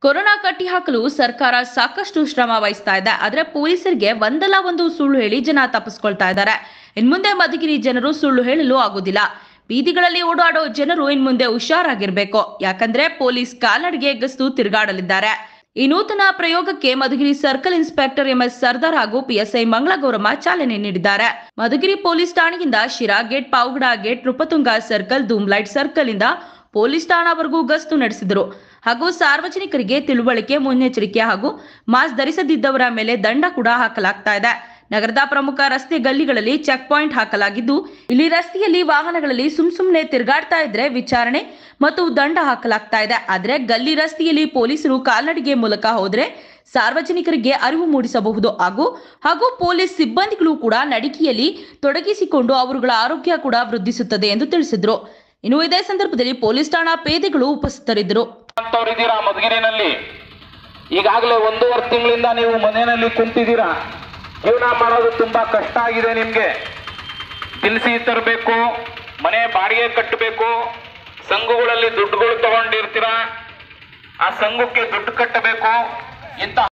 corona ಕಟ್ಟಿ ಹಾಕಲು ಸರ್ಕಾರ ಸಾಕಷ್ಟು ಶ್ರಮ ವಹಿಸ್ತಾ ಇದೆ ಆದ್ರೆ ಪೊಲೀಸರಿಗೆ ಒಂದಲ್ಲ ಒಂದು ಸುಳ್ಳು ಹೇಳಿ ಜನ ತಪ್ಪಿಸ್ಕೊಳ್ತಾ ಇದ್ದಾರೆ ಇನ್ಮುಂದೆ ಮಧುಗಿರಿ ಜನರು ಸುಳ್ಳು ಹೇಳಲು ಆಗುದಿಲ್ಲ ಬೀದಿಗಳಲ್ಲಿ ಓಡಾಡೋ ಜನರು ಇನ್ಮುಂದೆ ಹುಷಾರಾಗಿರ್ಬೇಕು ಯಾಕಂದ್ರೆ ಪೊಲೀಸ್ ಕಾಲ್ನಡಿಗೆ ಗಸ್ತು ತಿರುಗಾಡಲಿದ್ದಾರೆ ಈ ನೂತನ ಪ್ರಯೋಗಕ್ಕೆ Madhugiri circle inspector MS Sardar ಹಾಗೂ ಪಿಎಸ್ಐ ಮಂಗಳಗೌರಮ್ಮ ಚಾಲನೆ ನೀಡಿದ್ದಾರೆ ಮಧುಗಿರಿ ಪೊಲೀಸ್ ಠಾಣೆಯಿಂದ Sira gate Pavagada gate Nrupatunga circle ಧೂಮ್ಲೈಟ್ ಸರ್ಕಲ್ ಇಂದ ಪೊಲೀಸ್ ಠಾಣಾವರೆಗೂ ಗಸ್ತು ನಡೆಸಿದರು ಹಾಗೂ ಸಾರ್ವಜನಿಕರಿಗೆ ತಿಳುವಳಿಕೆ ಮುನ್ನೆಚ್ಚರಿಕೆ ಹಾಗೂ ಮಾಸ್ಕ್ ಧರಿಸದಿದ್ದವರ ಮೇಲೆ ದಂಡ ಕೂಡ ಹಾಕಲಾಗ್ತಾ ಇದೆ ನಗರದ ಪ್ರಮುಖ ರಸ್ತೆ ಗಲ್ಲಿಗಳಲ್ಲಿ ಚೆಕ್ ಪಾಯಿಂಟ್ ಹಾಕಲಾಗಿದ್ದು ಇಲ್ಲಿ ರಸ್ತೆಯಲ್ಲಿ ವಾಹನಗಳಲ್ಲಿ ಸುಮ್ ಸುಮ್ನೆ ತಿರುಗಾಡ್ತಾ ಇದ್ರೆ ವಿಚಾರಣೆ ಮತ್ತು ದಂಡ ಹಾಕಲಾಗ್ತಾ ಇದೆ ಆದ್ರೆ ಗಲ್ಲಿ ರಸ್ತೆಯಲ್ಲಿ ಪೊಲೀಸರು ಕಾಲ್ನಡಿಗೆ ಮೂಲಕ ಹೋದ್ರೆ ಸಾರ್ವಜನಿಕರಿಗೆ ಅರಿವು ಮೂಡಿಸಬಹುದು ಹಾಗೂ ಹಾಗೂ ಪೊಲೀಸ್ ಸಿಬ್ಬಂದಿಗಳು ಕೂಡ ನಡಿಗೆಯಲ್ಲಿ ತೊಡಗಿಸಿಕೊಂಡು ಅವರುಗಳ ಆರೋಗ್ಯ ಕೂಡ ವೃದ್ಧಿಸುತ್ತದೆ ಎಂದು ತಿಳಿಸಿದ್ರು ಇನ್ನು ಇದೇ ಸಂದರ್ಭದಲ್ಲಿ ಪೊಲೀಸ್ ಠಾಣಾ ಪೇದೆಗಳು ಉಪಸ್ಥಿತರಿದ್ದರು ಅಂತವ್ರಿದ್ದೀರಾ ಮಧುಗಿರಿನಲ್ಲಿ ಈಗಾಗಲೇ ಒಂದೂವರೆ ತಿಂಗಳಿಂದ ನೀವು ಮನೆಯಲ್ಲಿ ಕುಂತಿದ್ದೀರಾ ಜೀವನ ಮಾಡೋದು ತುಂಬಾ ಕಷ್ಟ ಆಗಿದೆ ನಿಮ್ಗೆ ದಿನಸಿ ತರಬೇಕು ಮನೆ ಬಾಡಿಗೆ ಕಟ್ಟಬೇಕು ಸಂಘಗಳಲ್ಲಿ ದುಡ್ಡುಗಳು ತಗೊಂಡಿರ್ತೀರಾ ಆ ಸಂಘಕ್ಕೆ ದುಡ್ಡು ಕಟ್ಟಬೇಕು ಇಂಥ